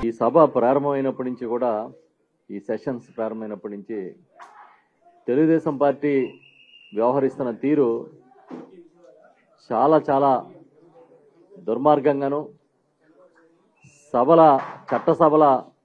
ఈ సభ ప్రారంభమైనప్పటి నుంచి కూడా ఈ సెషన్స్ ప్రారంభమైనప్పటి నుంచి తెలుగుదేశం పార్టీ వ్యవహరిస్తున్న తీరు చాలా చాలా దుర్మార్గంగాను సభల చట్టసభల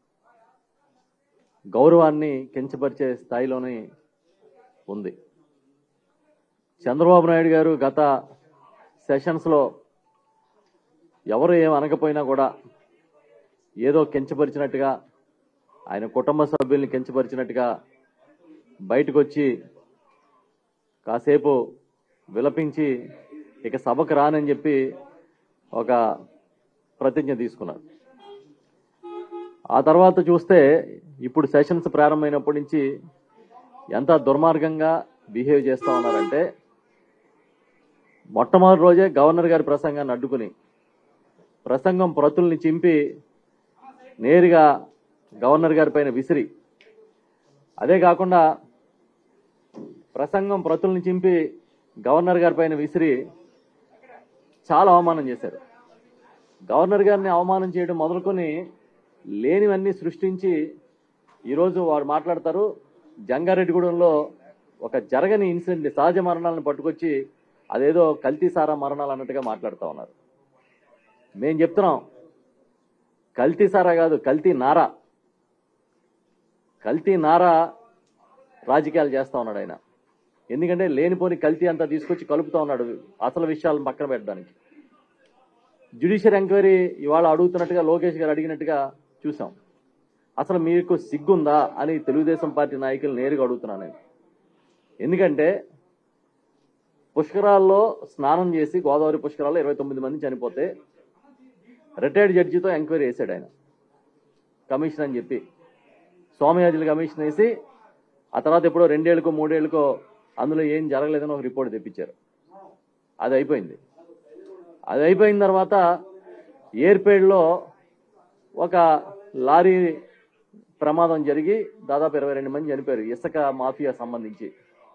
గౌరవాన్ని కించపరిచే స్థాయిలోనే ఉంది చంద్రబాబు నాయుడు గారు గత సెషన్స్లో ఎవరు ఏం అనకపోయినా కూడా ఏదో కించపరిచినట్టుగా ఆయన కుటుంబ సభ్యుల్ని కించపరిచినట్టుగా బయటకు వచ్చి కాసేపు విలపించి ఇక సభకు రానని చెప్పి ఒక ప్రతిజ్ఞ తీసుకున్నారు ఆ తర్వాత చూస్తే ఇప్పుడు సెషన్స్ ప్రారంభమైనప్పటి నుంచి ఎంత దుర్మార్గంగా బిహేవ్ చేస్తా ఉన్నారంటే మొట్టమొదటి రోజే గవర్నర్ గారి ప్రసంగాన్ని అడ్డుకుని ప్రసంగం ప్రతుల్ని చింపి నేరుగా గవర్నర్ గారి పైన విసిరి అదే కాకుండా ప్రసంగం ప్రతుల్ని చింపి గవర్నర్ గారి పైన విసిరి చాలా అవమానం చేశారు గవర్నర్ గారిని అవమానం చేయడం మొదలుకొని లేనివన్నీ సృష్టించి ఈరోజు వారు మాట్లాడతారు జంగారెడ్డిగూడెంలో ఒక జరగని ఇన్సిడెంట్ సహజ మరణాలను పట్టుకొచ్చి అదేదో కల్తీ సారా మరణాలు అన్నట్టుగా మాట్లాడుతూ ఉన్నారు మేం చెప్తున్నాం కల్తీ సారా కాదు కల్తీ నారా కల్తీ నారా రాజకీయాలు చేస్తా ఉన్నాడు ఆయన ఎందుకంటే లేనిపోని కల్తీ అంతా తీసుకొచ్చి కలుపుతా ఉన్నాడు అసలు విషయాలను పక్కన పెట్టడానికి జ్యుడిషియల్ ఎంక్వైరీ ఇవాళ అడుగుతున్నట్టుగా లోకేష్ గారు అడిగినట్టుగా చూసాం అసలు మీకు సిగ్గుందా అని తెలుగుదేశం పార్టీ నాయకులు నేరుగా అడుగుతున్నాను నేను ఎందుకంటే పుష్కరాల్లో స్నానం చేసి గోదావరి పుష్కరాల్లో ఇరవై తొమ్మిది మంది చనిపోతే రిటైర్డ్ జడ్జితో ఎంక్వైరీ వేశాడు ఆయన కమిషన్ అని చెప్పి సోమయాజులు కమిషన్ వేసి ఆ తర్వాత ఎప్పుడో రెండేళ్లకో మూడేళ్లకో అందులో ఏం జరగలేదని ఒక రిపోర్ట్ తెప్పించారు అది అయిపోయింది అది అయిపోయిన తర్వాత ఏర్పేడ్లో ఒక లారీ ప్రమాదం జరిగి దాదాపు ఇరవై రెండు మంది చనిపోయారు ఇసుక మాఫియా సంబంధించి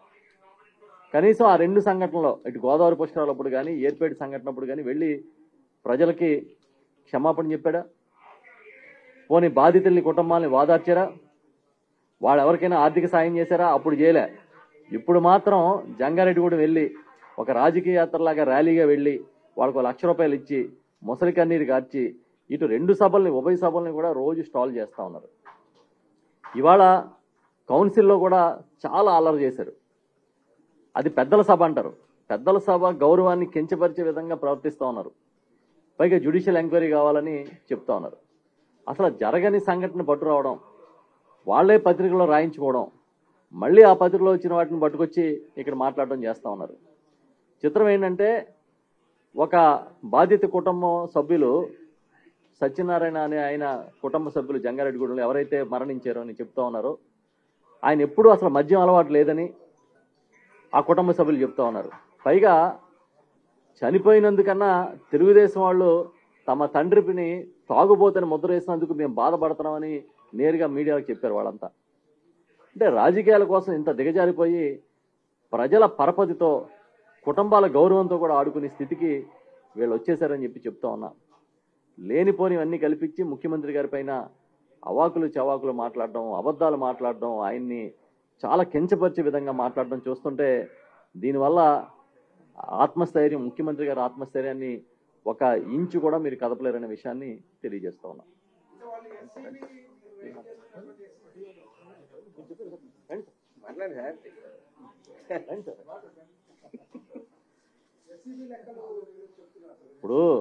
కనీసం ఆ రెండు సంఘటనలో ఇటు గోదావరి పుష్కరాలప్పుడు కానీ ఏర్పేట సంఘటన అప్పుడు కానీ వెళ్ళి ప్రజలకి క్షమాపణ చెప్పాడా పోనీ బాధితుల్ని కుటుంబాన్ని వాదార్చారా వాళ్ళు ఎవరికైనా ఆర్థిక సాయం చేశారా అప్పుడు చేయలే ఇప్పుడు మాత్రం జంగారెడ్డి కూడా వెళ్ళి ఒక రాజకీయ యాత్రలాగా ర్యాలీగా వెళ్ళి వాళ్ళకు ఒక లక్ష రూపాయలు ఇచ్చి ముసలి కన్నీరు కార్చి ఇటు రెండు సభల్ని ఉభయ సభల్ని కూడా రోజు స్టాల్ చేస్తా ఉన్నారు ఇవాళ కౌన్సిల్లో కూడా చాలా అల్లరి చేశారు అది పెద్దల సభ అంటారు పెద్దల సభ గౌరవాన్ని కించపరిచే విధంగా ప్రవర్తిస్తూ ఉన్నారు పైగా జ్యుడిషియల్ ఎంక్వైరీ కావాలని చెప్తా ఉన్నారు అసలు జరగని సంఘటన పట్టు రావడం వాళ్లే పత్రికలో రాయించుకోవడం మళ్ళీ ఆ పత్రికలో వచ్చిన వాటిని పట్టుకొచ్చి ఇక్కడ మాట్లాడడం చేస్తా ఉన్నారు చిత్రం ఏంటంటే ఒక బాధిత కుటుంబం సభ్యులు సత్యనారాయణ అనే ఆయన కుటుంబ సభ్యులు జంగారెడ్డిగూడెంలో ఎవరైతే మరణించారో అని చెప్తా ఉన్నారో ఆయన ఎప్పుడూ అసలు మద్యం అలవాటు లేదని ఆ కుటుంబ సభ్యులు చెప్తా ఉన్నారు పైగా చనిపోయినందుకన్నా తెలుగుదేశం వాళ్ళు తమ తండ్రిని తాగుబోతని ముద్ర వేసినందుకు మేము బాధపడుతున్నామని నేరుగా మీడియాకు చెప్పారు వాళ్ళంతా అంటే రాజకీయాల కోసం ఇంత దిగజారిపోయి ప్రజల పరపతితో కుటుంబాల గౌరవంతో కూడా ఆడుకునే స్థితికి వీళ్ళు వచ్చేసారని చెప్పి చెప్తా ఉన్నా లేనిపోనివన్నీ కల్పించి ముఖ్యమంత్రి గారి పైన అవాకులు చవాకులు మాట్లాడడం అబద్ధాలు మాట్లాడడం ఆయన్ని చాలా కించపరిచే విధంగా మాట్లాడడం చూస్తుంటే దీనివల్ల ఆత్మస్థైర్యం ముఖ్యమంత్రి గారి ఆత్మస్థైర్యాన్ని ఒక ఇంచు కూడా మీరు కదపలేరనే విషయాన్ని తెలియజేస్తా ఉన్నా మాట్లాడు సార్ ఇప్పుడు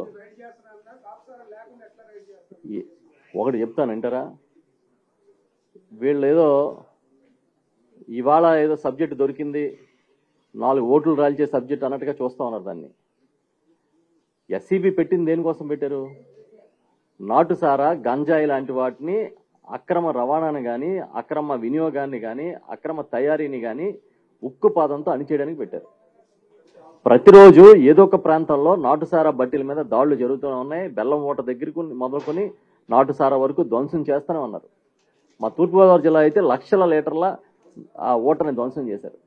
ఈ- ఒకటి చెప్తాను వింటారా వీళ్ళు ఏదో ఇవాళ ఏదో సబ్జెక్ట్ దొరికింది నాలుగు ఓట్లు రాల్చే సబ్జెక్ట్ అన్నట్టుగా చూస్తా ఉన్నారు దాన్ని ఎస్సీబీ పెట్టింది దేనికోసం పెట్టారు నాటుసారా గంజాయి లాంటి వాటిని అక్రమ రవాణాను కానీ అక్రమ వినియోగాన్ని కానీ అక్రమ తయారీని కానీ ఉక్కు పాదంతో అణిచేయడానికి పెట్టారు ప్రతిరోజు ఏదో ఒక ప్రాంతంలో నాటుసారా బట్టీల మీద దాడులు జరుగుతూనే ఉన్నాయి బెల్లం ఓట దగ్గరకు మొదలుకొని నాటుసారా వరకు ధ్వంసం చేస్తూనే ఉన్నారు మా తూర్పుగోదావరి జిల్లా అయితే లక్షల లీటర్ల ఆ ఓటని ధ్వంసం చేశారు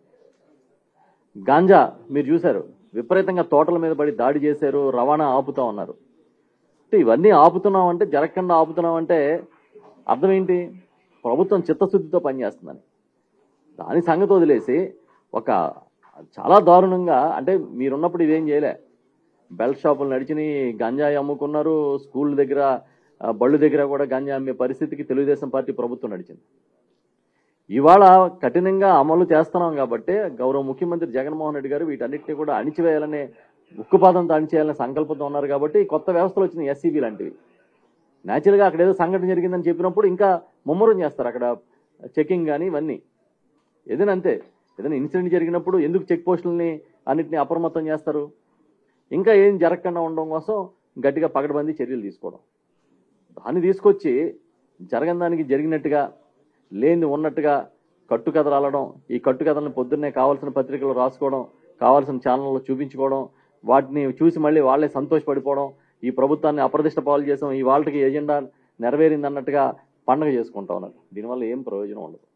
గాంజా మీరు చూశారు విపరీతంగా తోటల మీద పడి దాడి చేశారు రవాణా ఆపుతా ఉన్నారు అంటే ఇవన్నీ ఆపుతున్నాం అంటే జరగకుండా ఆపుతున్నాం అంటే అర్థం ఏంటి ప్రభుత్వం చిత్తశుద్ధితో పనిచేస్తుందని దాని సంగతి వదిలేసి ఒక చాలా దారుణంగా అంటే మీరున్నప్పుడు ఇదేం చేయలే బెల్ట్ షాపులు నడిచినాయి గంజాయి అమ్ముకున్నారు స్కూల్ దగ్గర ఆ, బళ్ళు దగ్గర కూడా గంజాయి అమ్మే పరిస్థితికి తెలుగుదేశం పార్టీ ప్రభుత్వం నడిచింది ఇవాళ కఠినంగా అమలు చేస్తున్నాం కాబట్టి గౌరవ ముఖ్యమంత్రి జగన్మోహన్ రెడ్డి గారు వీటన్నిటిని కూడా అణిచివేయాలనే ఉక్కుపాదంతో అణిచేయాలనే సంకల్పంతో ఉన్నారు కాబట్టి కొత్త వ్యవస్థలు వచ్చిన ఎస్సీబీ లాంటివి న్యాచురల్గా అక్కడ ఏదో సంఘటన జరిగిందని చెప్పినప్పుడు ఇంకా ముమ్మరం చేస్తారు అక్కడ చెకింగ్ కానీ ఇవన్నీ ఏదైనా అంతే ఏదైనా ఇన్సిడెంట్ జరిగినప్పుడు ఎందుకు చెక్ పోస్టులని అన్నిటిని అప్రమత్తం చేస్తారు ఇంకా ఏం జరగకుండా ఉండడం కోసం గట్టిగా పకడ్బందీ చర్యలు తీసుకోవడం దాన్ని తీసుకొచ్చి జరగని దానికి జరిగినట్టుగా లేని ఉన్నట్టుగా కట్టుకథలు అల్లడం ఈ కట్టుకథలను పొద్దున్నే కావాల్సిన పత్రికలు రాసుకోవడం కావాల్సిన ఛానల్లో చూపించుకోవడం వాటిని చూసి మళ్ళీ వాళ్ళే సంతోషపడిపోవడం ఈ ప్రభుత్వాన్ని అప్రదిష్ట పాలు చేసాం ఈ వాళ్ళకి ఎజెండా నెరవేరింది అన్నట్టుగా పండగ చేసుకుంటా ఉన్నారు దీనివల్ల ఏం ప్రయోజనం ఉండదు